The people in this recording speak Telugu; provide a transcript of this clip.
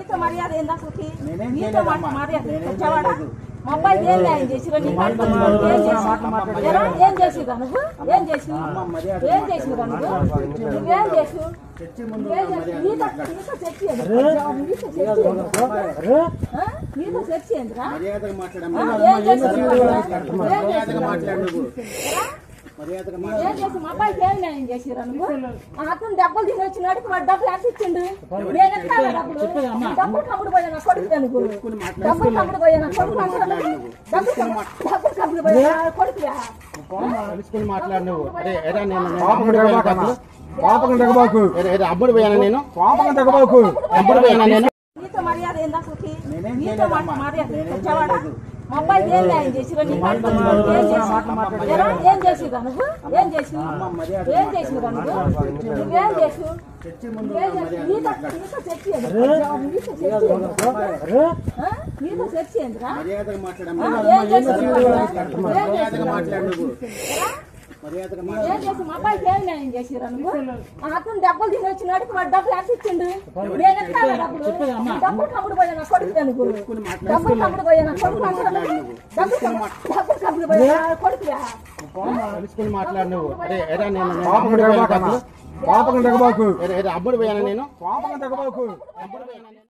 నీతో మర్యాద ఏంది అసలుకి నేనేం నీతో చేయలేదమ్మా. మాట మర్యాద నేనేం వచ్చావాడా చేయలేదు. మా అబ్బాయి ఏం న్యాయం చేసిరా నీ కడుపు ఏం చేసి ఎరా, ఏం చేసిరా నువ్వు ఏం చేసి అమ్మ, మర్యాద ఏం చేసిరా నువ్వు నువ్వేం చేసు చర్చి ముందు నువ్వేం చేసు నీతో నీతో చర్చి ఏంది? నీతో చర్చి ఏంది? ఆ? నీతో చర్చి ఏందిరా మర్యాదగా ఆ? మాట్లాడమ్మా ఏం చేసి మర్యాదగా మాట్లాడు నువ్వు మర్యాదగా మాట్లాడు ఏం చేసి మా అబ్బాయికి ఏం న్యాయం చేసిరా నువ్వు ఆ అతను డబ్బులు తిని వచ్చినాడికి వాడు డబ్బులు ఎంత ఇచ్చిండు నేను ఎత్తాను డబ్బులు డబ్బులు కమ్ముడు పోయా నా కొడుకు నువ్వు డబ్బులు కమ్ముడు పోయా నా కొడుకు అంటాడు నువ్వు. డబ్బులు కమ్ము- డబ్బులు కమ్ముడు పోయా నా కొడుకుయా తెలుసుకుని మాట్లాడు నువ్వు అరే ఎరా నేను పాపకు దగ్గబాకు పాపకు దగ్గబాకు ఎరా, ఎరా, అమ్ముడు పోయాను నేను పాపకు దగ్గబాకు అమ్ముడు పోయాను నేను నీతో మర్యాద ఏంది అసలుకి నేనేం నీతో మాట చేయలేదమ్మా. మర్యాద నేనేం వచ్చావాడా చేయలేదు. మా అబ్బాయి ఏం న్యాయం చేసిరా నీ కడుపు ఏం చేసి ఎరా, ఏం చేసిరా నువ్వు ఏం చేసి మర్యాద ఏం చేసిరా నువ్వు నువ్వేం చేసు చర్చి ముందు నువ్వేం చేసు నీతో నీతో చర్చి ఏంది? నీతో చర్చి ఏంది? ఆ? నీతో చర్చి ఏందిరా మర్యాదగా మాట్లాడమ్మా ఆ? ఏం చేసి ఏం చేసి మర్యాదగా మాట్లాడు నువ్వు ఎరా? మర్యాదగా ఏం చేసి మా అబ్బాయికి ఏం న్యాయం చేసిరా నువ్వు ఆ అతను డబ్బులు తిని వచ్చినాడికి వాడు డబ్బులు ఎంత ఇచ్చిండు నేను ఎత్తాను డబ్బులు డబ్బులు కమ్ముడు పోయా నా కొడుకు నువ్వు డబ్బులు కమ్ముడు పోయా నా కొడుకు అంటాడు నువ్వు. డబ్బులు కమ్ము- డబ్బులు కమ్ముడు పోయా నా కొడుకుయా తెలుసుకుని మాట్లాడు నువ్వు అరే ఎరా నేను పాపకు దగ్గబాకు పాపకు దగ్గబాకు ఎరా, ఎరా, అమ్ముడు పోయాను నేను పాపకు దగ్గబాకు అమ్ముడు పోయాను నేను